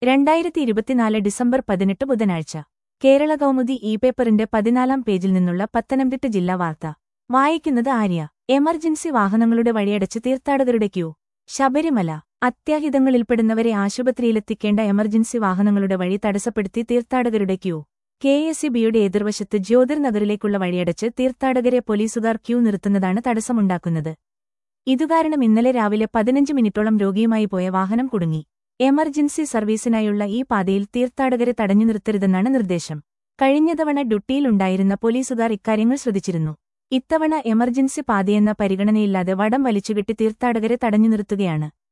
രണ്ടായിരത്തി ഇരുപത്തിനാല് ഡിസംബർ പതിനെട്ട് ബുധനാഴ്ച കേരള കൗമുദി ഇ പേപ്പറിന്റെ പതിനാലാം പേജിൽ നിന്നുള്ള പത്തനംതിട്ട ജില്ലാ വാർത്ത വായിക്കുന്നത് ആര്യ എമർജൻസി വാഹനങ്ങളുടെ വഴിയടച്ച് തീർത്ഥാടകരുടെ ക്യൂ ശബരിമല അത്യാഹിതങ്ങളിൽപ്പെടുന്നവരെ ആശുപത്രിയിലെത്തിക്കേണ്ട എമർജൻസി വാഹനങ്ങളുടെ വഴി തടസ്സപ്പെടുത്തി തീർത്ഥാടകരുടെ ക്യൂ കെ എസ് ഇ ബിയുടെ എതിർവശത്ത് ജ്യോതിർനഗറിലേക്കുള്ള വഴിയടച്ച് തീർത്ഥാടകരെ പോലീസുകാർ ക്യൂ നിർത്തുന്നതാണ് തടസ്സമുണ്ടാക്കുന്നത് ഇതുകാരണം ഇന്നലെ രാവിലെ പതിനഞ്ച് മിനിറ്റോളം രോഗിയുമായി പോയ വാഹനം കുടുങ്ങി എമർജൻസി സർവീസിനായുള്ള ഈ പാതയിൽ തീർത്ഥാടകരെ തടഞ്ഞു നിർത്തരുതെന്നാണ് നിർദ്ദേശം കഴിഞ്ഞ തവണ ഡ്യൂട്ടിയിലുണ്ടായിരുന്ന പോലീസുകാർ ഇക്കാര്യങ്ങൾ ശ്രദ്ധിച്ചിരുന്നു ഇത്തവണ എമർജൻസി പാതയെന്ന പരിഗണനയില്ലാതെ വടം വലിച്ചുകെട്ടി തീർത്ഥാടകരെ തടഞ്ഞു നിർത്തുകയാണ്